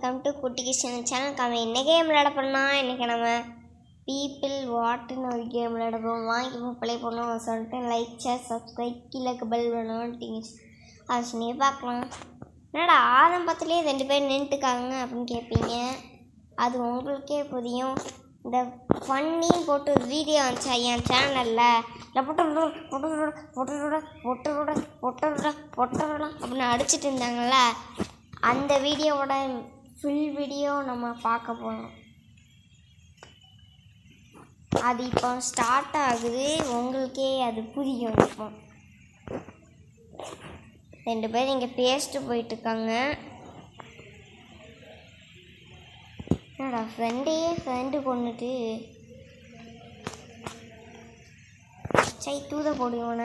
Welcome to குட்டி Krishnan channel நம்ம என்ன கேம் விளையாட போனால் இன்றைக்கி நம்ம பீப்பிள் வாட்டுன்னு ஒரு கேம் விளையாட போவோம் வாங்கி இப்போ ப்ளே பண்ணுவோம் சொல்லிட்டு லைக் ஷேர் சப்ஸ்கிரைப் கீழே பெல் வேணும்னு அதை சொல்லி பார்க்கலாம் என்னடா ஆரம்பத்துலேயே ரெண்டு பேர் நின்றுட்டுக்காங்க அப்படின்னு கேட்பீங்க அது உங்களுக்கே புரியும் இந்த ஃபன்னின்னு போட்டு வீடியோ வந்துச்சா என் சேனலில் இல்லை பொட்டு பொட்டு பொட்டு பொட்டு பொட்டு பொட்டு அப்படின்னு அடிச்சிட்டு இருந்தாங்கல்ல அந்த வீடியோவோட ஃபுல் வீடியோ நம்ம பார்க்க போகிறோம் அது இப்போ ஸ்டார்ட் ஆகுது உங்களுக்கே அது புரியும் இப்போ ரெண்டு பேர் இங்கே பேசிட்டு போயிட்டுருக்காங்க என்னடா ஃப்ரெண்டையே ஃப்ரெண்டு கொண்டுட்டு சை தூத போடுவோண்ணே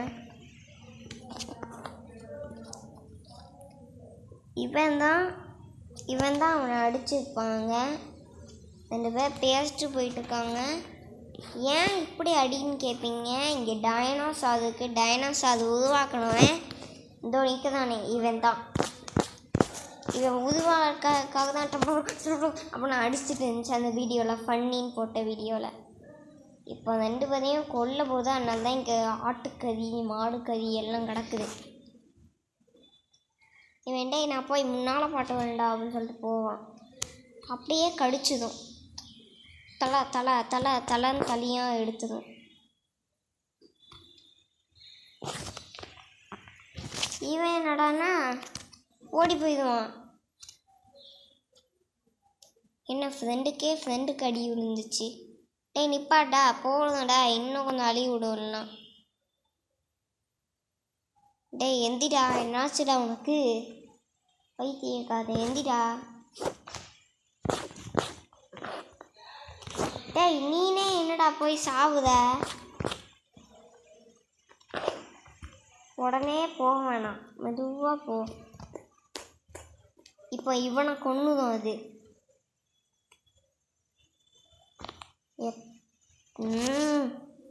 இவன் தான் இவன் தான் அவனை அடிச்சிருப்பாங்க ரெண்டு பேர் பேசிட்டு போயிட்டுருக்காங்க ஏன் இப்படி அடின்னு கேட்பீங்க இங்கே டைனோஸ் அதுக்கு டைனோஸ் அது உருவாக்கணுவன் இதோ நிற்க தானே இவன் தான் இவன் உருவாக்காக தான் அப்படின்னு அடிச்சுட்டு இருந்துச்சு அந்த வீடியோவில் ஃபன்னின்னு போட்ட வீடியோவில் இப்போ ரெண்டு பேரையும் கொல்ல போது அதனால தான் இங்கே ஆட்டுக்கறி மாடுக்கறி எல்லாம் கிடக்குது இவன் டேய் நான் போய் முன்னால் பாட்டு வேண்டா அப்படின்னு சொல்லிட்டு போவான் அப்படியே கடிச்சிடும் தலை தலை தலை தலைன்னு தலையாக எடுத்துடும் இவன் என்னடான்னா ஓடி போயிடுவான் என்ன ஃப்ரெண்டுக்கே ஃப்ரெண்டுக்கு அடி விழுந்துச்சு டேய் நிப்பாட்டா போகணும்டா இன்னும் கொஞ்சம் அழி விடுவலாம் டேய் எந்திடா என்னாச்சுடா உனக்கு பைத்தியக்காத எந்திடா டேய் நீனே என்னடா போய் சாவுத உடனே போக வேணாம் மெதுவாக போ இப்போ இவனை கொன்னுதும் அது எப்- ம்.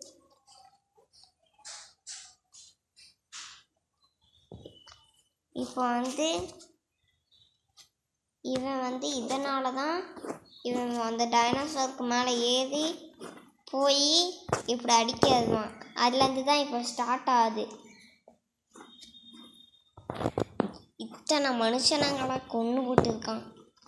இப்போ வந்து இவன் வந்து இதனால தான் இவன் அந்த டைனோசருக்கு மேலே ஏறி போய் இப்படி அடிக்கிறதுவான் அதுலேருந்து தான் இப்போ ஸ்டார்ட் ஆகுது இத்தனை மனுஷனங்களை கொன்று போட்டுருக்கான்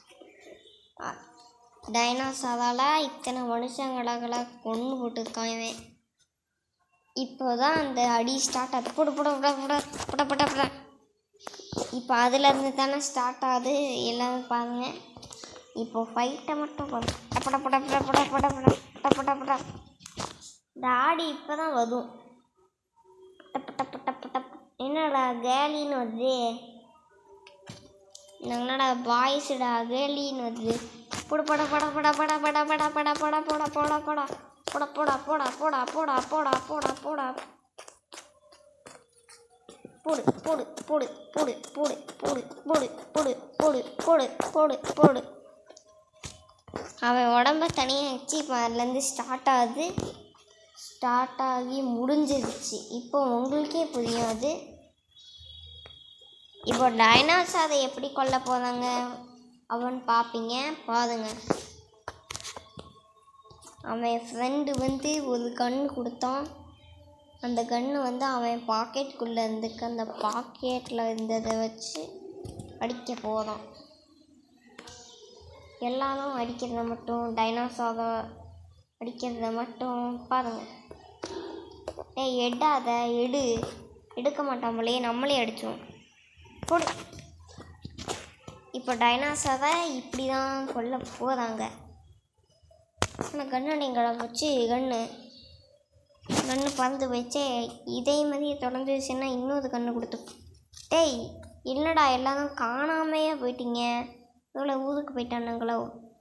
டைனாசாரால் இத்தனை மனுஷங்களை கொன்று போட்டுருக்கான் இவன் இப்போதான் அந்த அடி ஸ்டார்ட் ஆகுது புட புட புட புட புட புட புட இப்போ அதுலேருந்து தானே ஸ்டார்ட் ஆகுது எல்லாரும் பாருங்க இப்போ ஃபைட்டை மட்டும் பாருங்க பட பட பட பட பட பட பட பட பட இந்த ஆடி இப்போ தான் வரும் டப்பு டப்பு டப்பு டப்பு என்னடா கேலின்னு வருது என்னடா பாய்ஸுடா கேலின்னு வருது புட பட பட பட பட பட பட பட பட போட போட போட போட போட போட போட போட போட போட போட போடு போடு போடு போடு போடு போடு போடு போடு போடு போடு போடு போடு அவன் உடம்ப தனியாக வச்சு இப்போ அதுலேருந்து ஸ்டார்ட் ஆகுது ஸ்டார்ட் ஆகி முடிஞ்சிருச்சு இப்போ உங்களுக்கே புரியும் அது இப்போ டைனாஸ் அதை எப்படி கொல்ல போகிறாங்க அவன் பார்ப்பீங்க பாருங்க அவன் ஃப்ரெண்டு வந்து ஒரு கன்று கொடுத்தான் அந்த கன்று வந்து அவன் பாக்கெட்டுக்குள்ளே இருந்துக்கு அந்த பாக்கெட்டில் இருந்ததை வச்சு அடிக்க போகிறான் எல்லாரும் அடிக்கிறத மட்டும் டைனாசாரை அடிக்கிறத மட்டும் பாருங்க டேய் எடாத எடு எடுக்க மாட்டாமலே நம்மளே அடித்தோம் போடு இப்போ டைனாசாரை இப்படி தான் கொல்ல போகிறாங்க ஆனால் கண்ணடிங்களை வச்சு கன்று கண்ணு பறந்து போயிடுச்சே இதே மாதிரியே தொடர்ந்துச்சுன்னா இன்னொரு கண்ணு கொடுத்து டேய் என்னடா எல்லாரும் காணாமையே போயிட்டீங்க இவ்வளோ ஊருக்கு போயிட்டானுங்களோ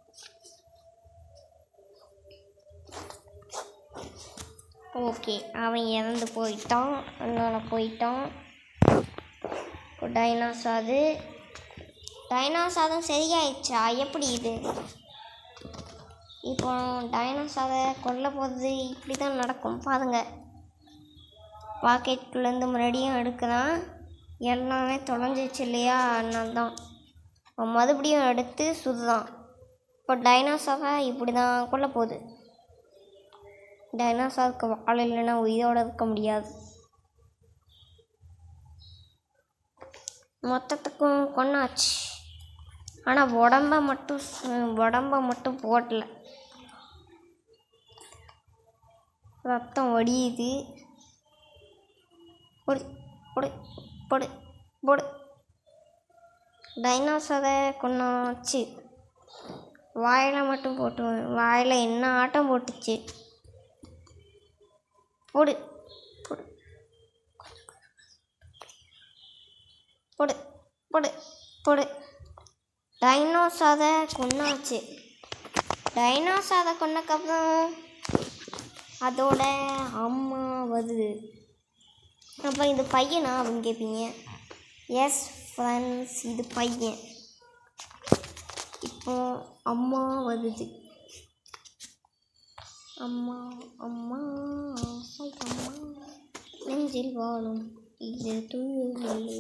ஓகே அவன் இறந்து போயிட்டான் அதனால போயிட்டான் இப்போ டைனாசாது டைனாசாதும் சரியாயிடுச்சா எப்படி இது இப்போ டைனோசாரை கொல்ல போகிறது இப்படி தான் நடக்கும் பாருங்க பாக்கெட்டுக்குள்ளேருந்து மறுபடியும் எடுக்கிறான் எல்லாமே தொலைஞ்சிச்சு இல்லையா அதனால தான் மறுபடியும் எடுத்து சுதுதான் இப்போ டைனோசரை இப்படி தான் கொல்ல போகுது டைனோசருக்கு வாழை இல்லைன்னா உயிரோட இருக்க முடியாது மொத்தத்துக்கும் கொன்னாச்சு ஆனால் உடம்ப மட்டும் ஸ்- உடம்ப மட்டும் போடல ரத்தம் வடியுது பொடு பொடு பொடு பொடு டைனோசரை கொண்டாச்சு வாயில் மட்டும் போட்டு வாயில் என்ன ஆட்டம் போட்டுச்சு போடு போடு போடு போடு போடு டைனோசாரை கொன்னாச்சு டைனோசாரை கொன்னக்கப்புறம் அதோட அம்மா வருது அப்போ இது பையனா அப்படின்னு கேட்பீங்க எஸ் ஃப்ரெண்ட்ஸ் இது பையன் இப்போ அம்மா வருது அம்மா அம்மா ஆசை அம்மா நெஞ்சில் வாழும் இது தூயவில்லை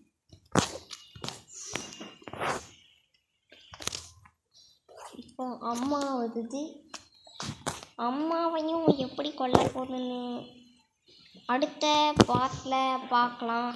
இப்போ அம்மா வருது அம்மாவையும் எப்படி கொல்ல போகுதுன்னு அடுத்த பார்ட்டில் பார்க்கலாம்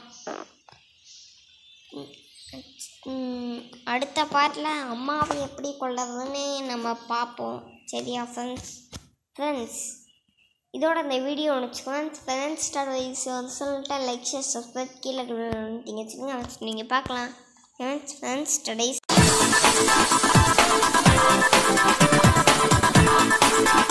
ம், அடுத்த பார்ட்டில் அம்மாவை எப்படி கொல்றதுன்னு நம்ம பார்ப்போம் சரியா ஃப்ரெண்ட்ஸ் ஃப்ரெண்ட்ஸ் இதோட இந்த வீடியோ முடிச்சுக்கோங்க ஃப்ரெண்ட்ஸ் ஸ்டார் வைஸ் சொல்லிட்டு லைக் ஷேர் சப்ஸ்கிரைப் கீழே நீங்கள் வச்சுக்கோங்க நீங்கள் பார்க்கலாம் ஃப்ரெண்ட்ஸ் ஃப்ரெண்ட்ஸ் ஸ்டடீஸ்